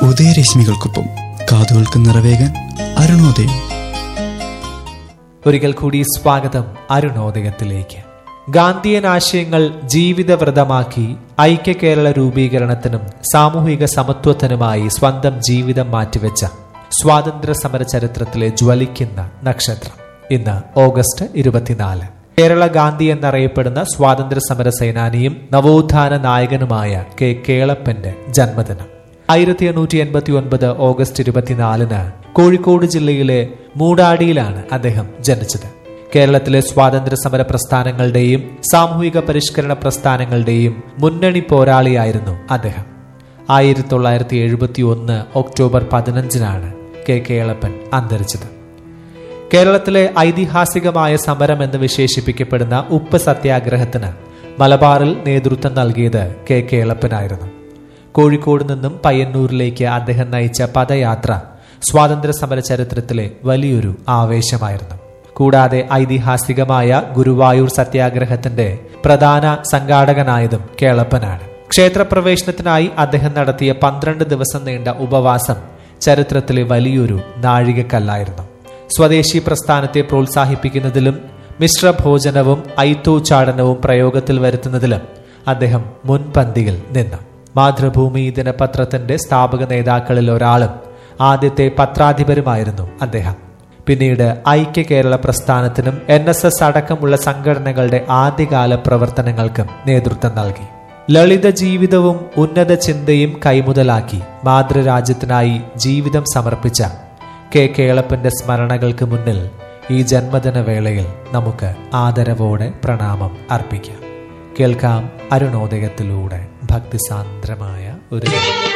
ഉദയരശ്മികൾക്കൊപ്പം കാതുകൾക്ക് നിറവേകാൻ അരുണോദയം ഒരിക്കൽ കൂടി സ്വാഗതം അരുണോദയത്തിലേക്ക് ഗാന്ധിയൻ ആശയങ്ങൾ ജീവിതവ്രതമാക്കി ഐക്യ കേരള രൂപീകരണത്തിനും സാമൂഹിക സമത്വത്തിനുമായി സ്വന്തം ജീവിതം മാറ്റിവെച്ച സ്വാതന്ത്ര്യ സമര ചരിത്രത്തിലെ ജ്വലിക്കുന്ന നക്ഷത്രം ഇന്ന് ഓഗസ്റ്റ് ഇരുപത്തിനാല് കേരള ഗാന്ധി എന്നറിയപ്പെടുന്ന സ്വാതന്ത്ര്യ സമര സേനാനിയും നവോത്ഥാന നായകനുമായ കെ കേളപ്പന്റെ ജന്മദിനം ആയിരത്തി എണ്ണൂറ്റി എൺപത്തി ഒൻപത് ഓഗസ്റ്റ് ഇരുപത്തിനാലിന് കോഴിക്കോട് ജില്ലയിലെ മൂടാടിയിലാണ് അദ്ദേഹം ജനിച്ചത് കേരളത്തിലെ സ്വാതന്ത്ര്യ സമര പ്രസ്ഥാനങ്ങളുടെയും സാമൂഹിക പരിഷ്കരണ പ്രസ്ഥാനങ്ങളുടെയും മുന്നണി പോരാളിയായിരുന്നു അദ്ദേഹം ആയിരത്തി തൊള്ളായിരത്തി എഴുപത്തി ഒന്ന് ഒക്ടോബർ പതിനഞ്ചിനാണ് കെ കേളപ്പൻ അന്തരിച്ചത് കേരളത്തിലെ ഐതിഹാസികമായ സമരം എന്ന് വിശേഷിപ്പിക്കപ്പെടുന്ന ഉപ്പ് സത്യാഗ്രഹത്തിന് മലബാറിൽ നേതൃത്വം നൽകിയത് കെ കേളപ്പനായിരുന്നു കോഴിക്കോട് നിന്നും പയ്യന്നൂരിലേക്ക് അദ്ദേഹം നയിച്ച പദയാത്ര സ്വാതന്ത്ര്യ സമര ചരിത്രത്തിലെ വലിയൊരു ആവേശമായിരുന്നു കൂടാതെ ഐതിഹാസികമായ ഗുരുവായൂർ സത്യാഗ്രഹത്തിന്റെ പ്രധാന സംഘാടകനായതും കേളപ്പനാണ് ക്ഷേത്രപ്രവേശനത്തിനായി അദ്ദേഹം നടത്തിയ പന്ത്രണ്ട് ദിവസം നീണ്ട ഉപവാസം ചരിത്രത്തിലെ വലിയൊരു നാഴികക്കല്ലായിരുന്നു സ്വദേശി പ്രസ്ഥാനത്തെ പ്രോത്സാഹിപ്പിക്കുന്നതിലും മിശ്രഭോജനവും ഐത്തോച്ചാടനവും പ്രയോഗത്തിൽ വരുത്തുന്നതിലും അദ്ദേഹം മുൻപന്തിയിൽ നിന്നു മാതൃഭൂമി ദിനപത്രത്തിന്റെ സ്ഥാപക നേതാക്കളിൽ ഒരാളും ആദ്യത്തെ പത്രാധിപരുമായിരുന്നു അദ്ദേഹം പിന്നീട് ഐക്യ കേരള പ്രസ്ഥാനത്തിനും എൻ എസ് എസ് അടക്കമുള്ള സംഘടനകളുടെ ആദ്യകാല പ്രവർത്തനങ്ങൾക്കും നേതൃത്വം നൽകി ലളിത ജീവിതവും ഉന്നത ചിന്തയും കൈമുതലാക്കി മാതൃരാജ്യത്തിനായി ജീവിതം സമർപ്പിച്ച കെ കേളപ്പന്റെ സ്മരണകൾക്ക് മുന്നിൽ ഈ ജന്മദിന വേളയിൽ നമുക്ക് ആദരവോടെ പ്രണാമം അർപ്പിക്കാം കേൾക്കാം അരുണോദയത്തിലൂടെ ഭക്തിസാന്ദ്രമായ ഒരു